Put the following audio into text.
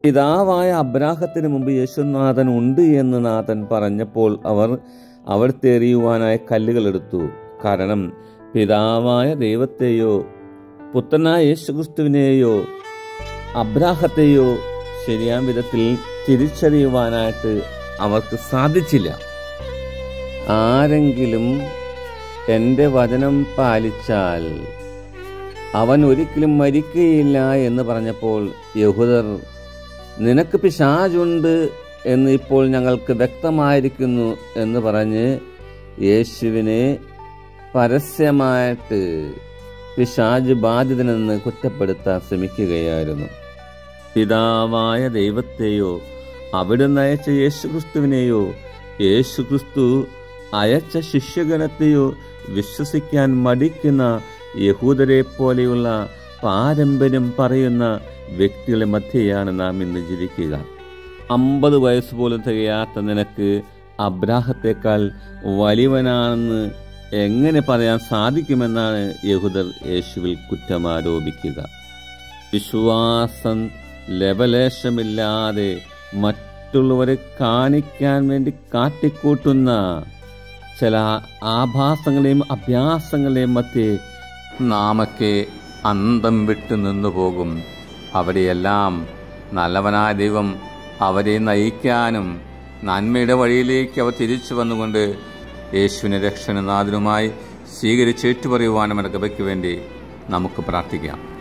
പിതാവായ അബ്രാഹത്തിന് മുമ്പ് യേശുനാഥൻ ഉണ്ട് എന്ന് നാഥൻ പറഞ്ഞപ്പോൾ അവർ അവിടുത്തെ എറിയുവാനായി കല്ലുകൾ എടുത്തു കാരണം പിതാവായ ദൈവത്തെയോ പുത്രനായ യേശുക്രിസ്തുവിനെയോ അബ്രാഹത്തെയോ ശരിയാം വിധത്തിൽ തിരിച്ചറിയുവാനായിട്ട് അവർക്ക് സാധിച്ചില്ല ആരെങ്കിലും എൻ്റെ വചനം പാലിച്ചാൽ അവൻ ഒരിക്കലും മരിക്കുകയില്ല എന്ന് പറഞ്ഞപ്പോൾ യഹൂദർ നിനക്ക് പിശാചുണ്ട് എന്ന് ഇപ്പോൾ ഞങ്ങൾക്ക് വ്യക്തമായിരിക്കുന്നു എന്ന് പറഞ്ഞ് യേശുവിനെ പരസ്യമായിട്ട് പിശാജ് ബാധിതനെന്ന് കുറ്റപ്പെടുത്താൻ ശ്രമിക്കുകയായിരുന്നു പിതാവായ ദൈവത്തെയോ അവിടുന്ന് അയച്ച യേശുക്രിസ്തുവിനെയോ യേശുക്രിസ്തു അയച്ച ശിഷ്യഗണത്തെയോ വിശ്വസിക്കാൻ മടിക്കുന്ന യഹൂദരെ പോലെയുള്ള പാരമ്പര്യം പറയുന്ന വ്യക്തികളെ മധ്യയാണ് നാം ഇന്ന് ജീവിക്കുക അമ്പത് വയസ്സ് പോലും തികയാത്ത നിനക്ക് അബ്രാഹത്തേക്കാൾ വലിയവനാണെന്ന് എങ്ങനെ പറയാൻ സാധിക്കുമെന്നാണ് യഹൂദർ യേശുവിൽ കുറ്റമാരോപിക്കുക വിശ്വാസം ലവലേശമില്ലാതെ മറ്റുള്ളവരെ കാണിക്കാൻ വേണ്ടി കാട്ടിക്കൂട്ടുന്ന ചില ആഭാസങ്ങളെയും അഭ്യാസങ്ങളെയും മധ്യേ നാമൊക്കെ അന്തം വിട്ടു നിന്നു പോകും അവിടെയെല്ലാം നല്ലവനായ ദൈവം അവരെ നയിക്കാനും നന്മയുടെ വഴിയിലേക്ക് അവർ തിരിച്ചു വന്നുകൊണ്ട് യേശുവിനെ രക്ഷണനാഥനുമായി സ്വീകരിച്ചേറ്റുപറയുവാനും കൃപയ്ക്ക് വേണ്ടി നമുക്ക് പ്രാർത്ഥിക്കാം